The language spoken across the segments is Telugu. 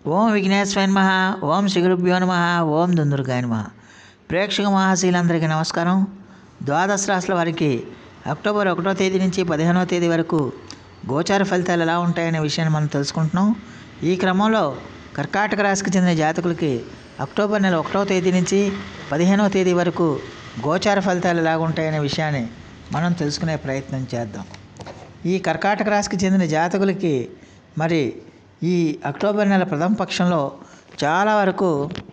ఓం విఘ్నేశ్వర నమ ఓం శ్రీగురుభ్యో నమ ఓం దుందుర్గాయ నమ ప్రేక్షక మహాశీలందరికీ నమస్కారం ద్వాదశ రాశుల వారికి అక్టోబర్ ఒకటో తేదీ నుంచి పదిహేనవ తేదీ వరకు గోచార ఫలితాలు ఎలా ఉంటాయనే విషయాన్ని మనం తెలుసుకుంటున్నాం ఈ క్రమంలో కర్కాటక రాశికి చెందిన జాతకులకి అక్టోబర్ నెల ఒకటో తేదీ నుంచి పదిహేనవ తేదీ వరకు గోచార ఫలితాలు ఎలా ఉంటాయనే విషయాన్ని మనం తెలుసుకునే ప్రయత్నం చేద్దాం ఈ కర్కాటక రాశికి చెందిన జాతకులకి మరి ఈ అక్టోబర్ నెల ప్రథమ పక్షంలో చాలా వరకు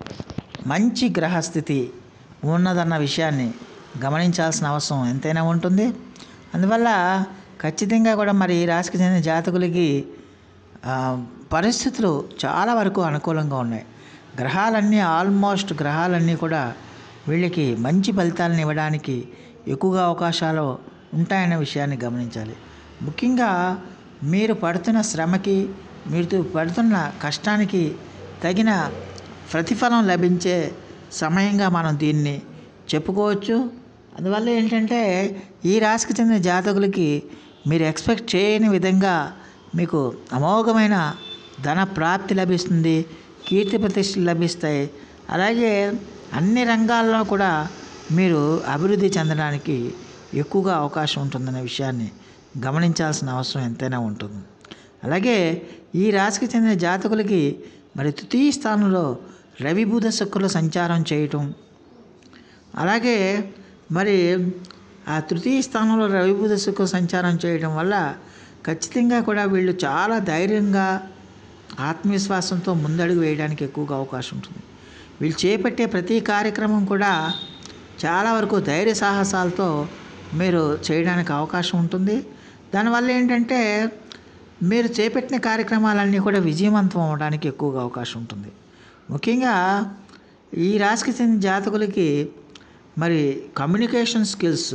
మంచి గ్రహస్థితి ఉన్నదన్న విషయాన్ని గమనించాల్సిన అవసరం ఎంతైనా ఉంటుంది అందువల్ల ఖచ్చితంగా కూడా మరి ఈ రాశికి చెందిన జాతకులకి ఆ, పరిస్థితులు చాలా వరకు అనుకూలంగా ఉన్నాయి గ్రహాలన్నీ ఆల్మోస్ట్ గ్రహాలన్నీ కూడా వీళ్ళకి మంచి ఫలితాలను ఇవ్వడానికి ఎక్కువగా అవకాశాలు ఉంటాయనే విషయాన్ని గమనించాలి ముఖ్యంగా మీరు పడుతున్న శ్రమకి మీరు పడుతున్న కష్టానికి తగిన ప్రతిఫలం లభించే సమయంగా మనం దీన్ని చెప్పుకోవచ్చు అందువల్ల ఏంటంటే ఈ రాశికి చెందిన జాతకులకి మీరు ఎక్స్పెక్ట్ చేయని విధంగా మీకు అమోఘమైన ధన ప్రాప్తి లభిస్తుంది కీర్తి ప్రతిష్టలు లభిస్తాయి అలాగే అన్ని రంగాల్లో కూడా మీరు అభివృద్ధి చెందడానికి ఎక్కువగా అవకాశం ఉంటుందనే విషయాన్ని గమనించాల్సిన అవసరం ఎంతైనా ఉంటుంది అలాగే ఈ రాశికి చెందిన జాతకులకి మరి తృతీయ స్థానంలో రవి బుధ శుక్రుల సంచారం చేయటం అలాగే మరి ఆ తృతీయ స్థానంలో రవి బుధ శుక్ర సంచారం చేయడం వల్ల ఖచ్చితంగా కూడా వీళ్ళు చాలా ధైర్యంగా ఆత్మవిశ్వాసంతో ముందడుగు వేయడానికి ఎక్కువగా అవకాశం ఉంటుంది వీళ్ళు చేపట్టే ప్రతి కార్యక్రమం కూడా చాలా వరకు ధైర్య సాహసాలతో మీరు చేయడానికి అవకాశం ఉంటుంది దానివల్ల ఏంటంటే మీరు చేపట్టిన కార్యక్రమాలన్నీ కూడా విజయవంతం అవడానికి ఎక్కువగా అవకాశం ఉంటుంది ముఖ్యంగా ఈ రాశికి చెందిన జాతకులకి మరి కమ్యూనికేషన్ స్కిల్స్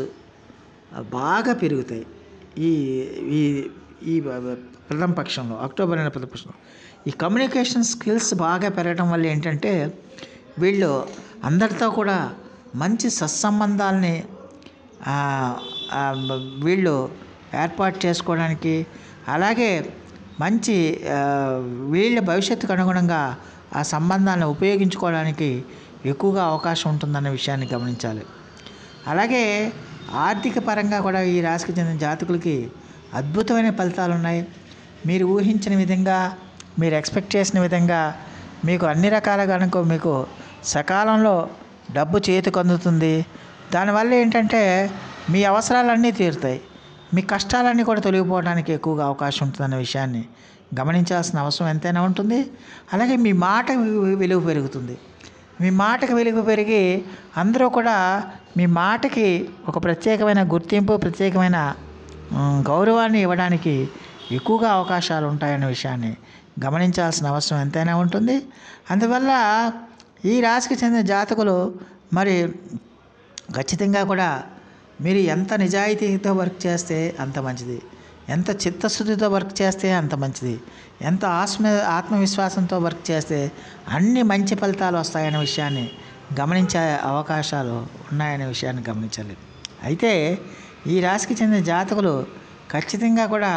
బాగా పెరుగుతాయి ఈ ఈ ఈ ప్రథమ పక్షంలో అక్టోబర్ నెల ప్రథమ పక్షంలో ఈ కమ్యూనికేషన్ స్కిల్స్ బాగా పెరగడం వల్ల ఏంటంటే వీళ్ళు అందరితో కూడా మంచి సత్సంబంధాలని ఆ, ఆ, వీళ్ళు ఏర్పాటు చేసుకోవడానికి అలాగే మంచి ఆ, వీళ్ళ భవిష్యత్తుకు అనుగుణంగా ఆ సంబంధాలను ఉపయోగించుకోవడానికి ఎక్కువగా అవకాశం ఉంటుందన్న విషయాన్ని గమనించాలి అలాగే ఆర్థిక పరంగా కూడా ఈ రాశికి చెందిన జాతకులకి అద్భుతమైన ఫలితాలు ఉన్నాయి మీరు ఊహించిన విధంగా మీరు ఎక్స్పెక్ట్ చేసిన విధంగా మీకు అన్ని రకాలుగా అనుకో మీకు సకాలంలో డబ్బు చేతికి అందుతుంది దానివల్ల ఏంటంటే మీ అవసరాలన్నీ తీరుతాయి మీ కష్టాలన్నీ కూడా తొలగిపోవడానికి ఎక్కువగా అవకాశం ఉంటుందన్న విషయాన్ని గమనించాల్సిన అవసరం ఎంతైనా ఉంటుంది అలాగే మీ మాట వి- విలువ పెరుగుతుంది మీ మాటకు విలువ పెరిగి అందరూ కూడా మీ మాటకి ఒక ప్రత్యేకమైన గుర్తింపు ప్రత్యేకమైన ఉమ్, గౌరవాన్ని ఇవ్వడానికి ఎక్కువగా అవకాశాలు ఉంటాయనే విషయాన్ని గమనించాల్సిన అవసరం ఎంతైనా ఉంటుంది అందువల్ల ఈ రాశికి చెందిన జాతకులు మరి ఖచ్చితంగా కూడా మీరు ఎంత నిజాయితీతో వర్క్ చేస్తే అంత మంచిది ఎంత చిత్తశుద్ధితో వర్క్ చేస్తే అంత మంచిది ఎంత ఆత్మ ఆత్మవిశ్వాసంతో వర్క్ చేస్తే అన్ని మంచి ఫలితాలు వస్తాయనే విషయాన్ని గమనించే అవకాశాలు ఉన్నాయనే విషయాన్ని గమనించాలి అయితే ఈ రాశికి చెందిన జాతకులు ఖచ్చితంగా కూడా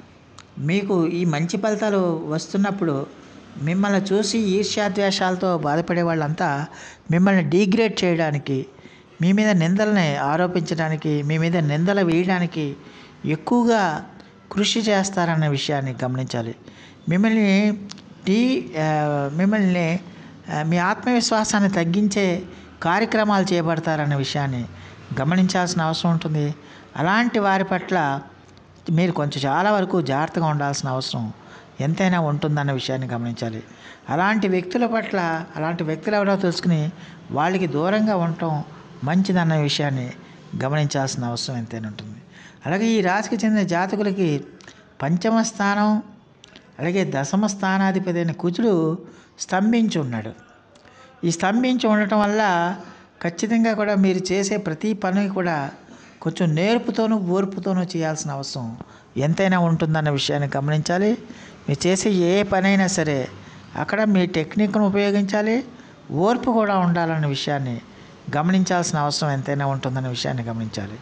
మీకు ఈ మంచి ఫలితాలు వస్తున్నప్పుడు మిమ్మల్ని చూసి ఈర్ష్యాద్వేషాలతో బాధపడే వాళ్ళంతా మిమ్మల్ని డీగ్రేడ్ చేయడానికి మీ మీద నిందల్ని ఆరోపించడానికి మీ మీద నిందలు వేయడానికి ఎక్కువగా కృషి చేస్తారన్న విషయాన్ని గమనించాలి మిమ్మల్ని డీ ఆ, మిమ్మల్ని ఆ, మీ ఆత్మవిశ్వాసాన్ని తగ్గించే కార్యక్రమాలు చేపడతారన్న విషయాన్ని గమనించాల్సిన అవసరం ఉంటుంది అలాంటి వారి పట్ల మీరు కొంచెం చాలా వరకు జాగ్రత్తగా ఉండాల్సిన అవసరం ఎంతైనా ఉంటుందన్న విషయాన్ని గమనించాలి అలాంటి వ్యక్తుల పట్ల అలాంటి వ్యక్తులు ఎవరో తెలుసుకుని వాళ్ళకి దూరంగా ఉండటం మంచిదన్న విషయాన్ని గమనించాల్సిన అవసరం ఎంతైనా ఉంటుంది అలాగే ఈ రాశికి చెందిన జాతకులకి పంచమ స్థానం అలాగే దశమ స్థానాధిపతి అయిన కుజుడు స్తంభించి ఉన్నాడు ఈ స్తంభించి ఉండటం వల్ల ఖచ్చితంగా కూడా మీరు చేసే ప్రతి పని కూడా కొంచెం నేర్పుతోనూ ఓర్పుతోనూ చేయాల్సిన అవసరం ఎంతైనా ఉంటుందన్న విషయాన్ని గమనించాలి మీరు చేసే ఏ పనైనా సరే అక్కడ మీ టెక్నిక్ను ఉపయోగించాలి ఓర్పు కూడా ఉండాలన్న విషయాన్ని గమనించాల్సిన అవసరం ఎంతైనా ఉంటుందన్న విషయాన్ని గమనించాలి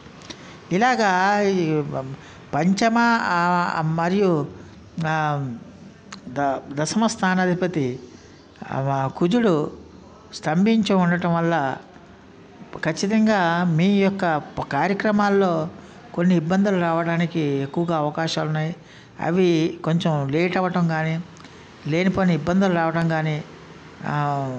ఇలాగా ఈ పంచమ ఆ, మరియు ఆ, ద దశమ స్థానాధిపతి ఆ, కుజుడు స్తంభించి ఉండటం వల్ల ఖచ్చితంగా మీ యొక్క ప- కార్యక్రమాల్లో కొన్ని ఇబ్బందులు రావడానికి ఎక్కువగా అవకాశాలు ఉన్నాయి అవి కొంచెం లేట్ అవ్వటం కానీ లేనిపోని ఇబ్బందులు రావడం కానీ ఆ,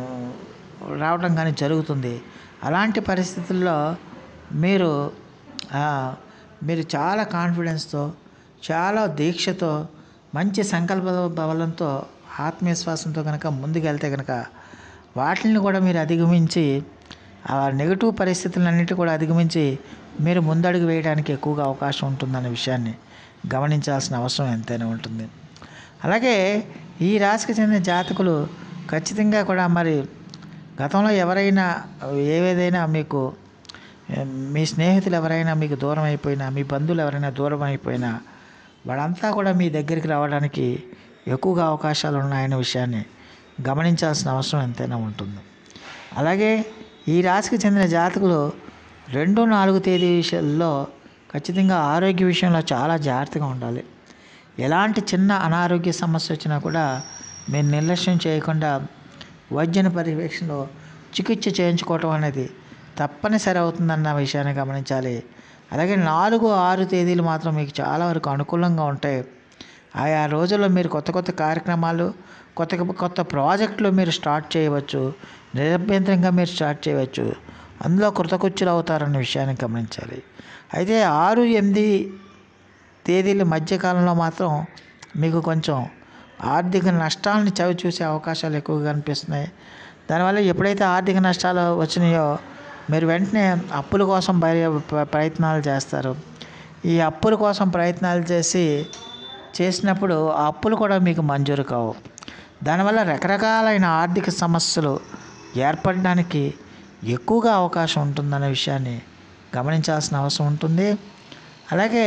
రావడం కానీ జరుగుతుంది అలాంటి పరిస్థితుల్లో మీరు ఆ, మీరు చాలా కాన్ఫిడెన్స్తో చాలా దీక్షతో మంచి సంకల్ప బలంతో ఆత్మవిశ్వాసంతో కనుక ముందుకెళ్తే కనుక వాటిని కూడా మీరు అధిగమించి ఆ నెగిటివ్ పరిస్థితులన్నిటి కూడా అధిగమించి మీరు ముందడుగు వేయడానికి ఎక్కువగా అవకాశం ఉంటుందన్న విషయాన్ని గమనించాల్సిన అవసరం ఎంతైనా ఉంటుంది అలాగే ఈ రాశికి చెందిన జాతకులు ఖచ్చితంగా కూడా మరి గతంలో ఎవరైనా ఏవేదైనా మీకు ఏ, మీ స్నేహితులు ఎవరైనా మీకు దూరం అయిపోయినా మీ బంధువులు ఎవరైనా దూరం అయిపోయినా వాళ్ళంతా కూడా మీ దగ్గరికి రావడానికి ఎక్కువగా అవకాశాలు ఉన్నాయనే విషయాన్ని గమనించాల్సిన అవసరం ఎంతైనా ఉంటుంది అలాగే ఈ రాశికి చెందిన జాతకులు రెండు నాలుగు తేదీ విషయాల్లో ఖచ్చితంగా ఆరోగ్య విషయంలో చాలా జాగ్రత్తగా ఉండాలి ఎలాంటి చిన్న అనారోగ్య సమస్య వచ్చినా కూడా మీరు నిర్లక్ష్యం చేయకుండా వైద్యుని పర్యవేక్షణలో చికిత్స చేయించుకోవటం అనేది తప్పనిసరి అవుతుందన్న విషయాన్ని గమనించాలి అలాగే నాలుగు ఆరు తేదీలు మాత్రం మీకు చాలా వరకు అనుకూలంగా ఉంటాయి ఆయా రోజుల్లో మీరు కొత్త కొత్త కార్యక్రమాలు కొత్త కొత్త ప్రాజెక్టులు మీరు స్టార్ట్ చేయవచ్చు నిరభ్యంతరంగా మీరు స్టార్ట్ చేయవచ్చు అందులో కృతకృత్యులు అవుతారన్న విషయాన్ని గమనించాలి అయితే ఆరు ఎనిమిది తేదీల మధ్యకాలంలో మాత్రం మీకు కొంచెం ఆర్థిక నష్టాలను చవి చూసే అవకాశాలు ఎక్కువగా కనిపిస్తున్నాయి దానివల్ల ఎప్పుడైతే ఆర్థిక నష్టాలు వచ్చినాయో మీరు వెంటనే అప్పుల కోసం బయ ప్ర- ప్రయత్నాలు చేస్తారు ఈ అప్పుల కోసం ప్రయత్నాలు చేసి చేసినప్పుడు ఆ అప్పులు కూడా మీకు మంజూరు కావు దానివల్ల రకరకాలైన ఆర్థిక సమస్యలు ఏర్పడడానికి ఎక్కువగా అవకాశం ఉంటుందనే విషయాన్ని గమనించాల్సిన అవసరం ఉంటుంది అలాగే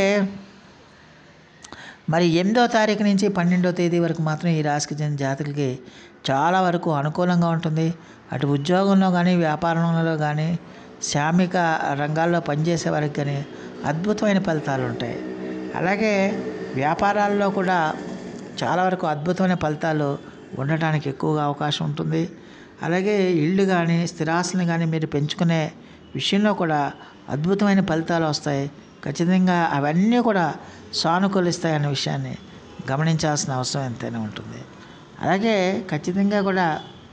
మరి ఎనిమిదో తారీఖు నుంచి పన్నెండో తేదీ వరకు మాత్రం ఈ రాశికి చెందిన జాతకులకి చాలా వరకు అనుకూలంగా ఉంటుంది అటు ఉద్యోగంలో కానీ వ్యాపారంలో కానీ శ్రామిక రంగాల్లో పనిచేసే వారికి కానీ అద్భుతమైన ఫలితాలు ఉంటాయి అలాగే వ్యాపారాల్లో కూడా చాలా వరకు అద్భుతమైన ఫలితాలు ఉండటానికి ఎక్కువగా అవకాశం ఉంటుంది అలాగే ఇళ్ళు కానీ స్థిరాస్తులను కానీ మీరు పెంచుకునే విషయంలో కూడా అద్భుతమైన ఫలితాలు వస్తాయి ఖచ్చితంగా అవన్నీ కూడా సానుకూలిస్తాయి అనే విషయాన్ని గమనించాల్సిన అవసరం ఎంతైనా ఉంటుంది అలాగే ఖచ్చితంగా కూడా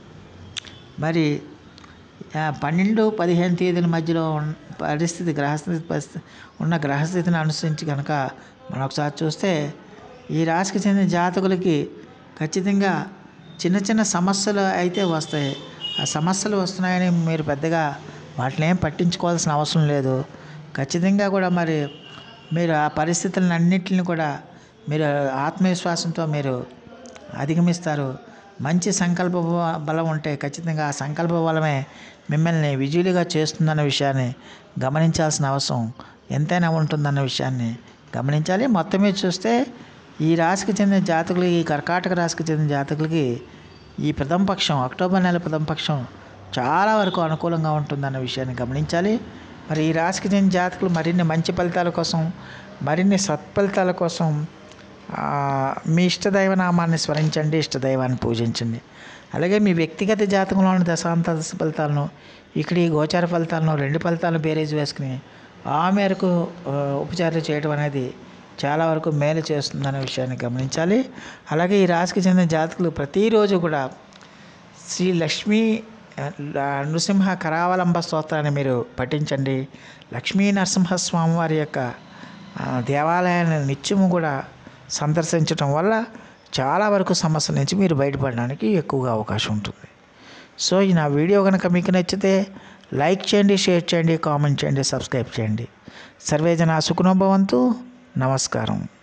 మరి ఆ, పన్నెండు పదిహేను తేదీల మధ్యలో ఉన్న పరిస్థితి గ్రహస్థితి పరిస్థితి ఉన్న గ్రహస్థితిని అనుసరించి కనుక మనం ఒకసారి చూస్తే ఈ రాశికి చెందిన జాతకులకి ఖచ్చితంగా చిన్న చిన్న సమస్యలు అయితే వస్తాయి ఆ సమస్యలు వస్తున్నాయని మీరు పెద్దగా వాటిని ఏం పట్టించుకోవాల్సిన అవసరం లేదు ఖచ్చితంగా కూడా మరి మీరు ఆ పరిస్థితులను అన్నింటిని కూడా మీరు ఆత్మవిశ్వాసంతో మీరు అధిగమిస్తారు మంచి సంకల్ప బ- బలం ఉంటే ఖచ్చితంగా ఆ సంకల్ప బలమే మిమ్మల్ని విజయులుగా చేస్తుందన్న విషయాన్ని గమనించాల్సిన అవసరం ఎంతైనా ఉంటుందన్న విషయాన్ని గమనించాలి మొత్తం మీద చూస్తే ఈ రాశికి చెందిన జాతకులు ఈ కర్కాటక రాశికి చెందిన జాతకులకి ఈ ప్రథమ పక్షం అక్టోబర్ నెల ప్రథమ పక్షం చాలా వరకు అనుకూలంగా ఉంటుందన్న విషయాన్ని గమనించాలి మరి ఈ రాశికి చెందిన జాతకులు మరిన్ని మంచి ఫలితాల కోసం మరిన్ని సత్ఫలితాల కోసం ఆ, మీ ఇష్టదైవ నామాన్ని స్మరించండి ఇష్టదైవాన్ని పూజించండి అలాగే మీ వ్యక్తిగత జాతకంలోని దశాంత దశ ఫలితాలను ఇక్కడ ఈ గోచార ఫలితాలను రెండు ఫలితాలను బేరేజ్ వేసుకుని ఆ మేరకు ఆ, ఉపచారాలు చేయడం అనేది చాలా వరకు మేలు చేస్తుందనే విషయాన్ని గమనించాలి అలాగే ఈ రాశికి చెందిన జాతకులు ప్రతిరోజు కూడా శ్రీ లక్ష్మీ ఆ, నృసింహ కరావలంబ స్తోత్రాన్ని మీరు పఠించండి లక్ష్మీ నరసింహస్వామి వారి యొక్క ఆ, దేవాలయాన్ని నిత్యము కూడా సందర్శించడం వల్ల చాలా వరకు సమస్యల నుంచి మీరు బయటపడడానికి ఎక్కువగా అవకాశం ఉంటుంది సో ఈ నా వీడియో కనుక మీకు నచ్చితే లైక్ చేయండి షేర్ చేయండి కామెంట్ చేయండి సబ్స్క్రైబ్ చేయండి సర్వేజన సుఖనోభవంతు నమస్కారం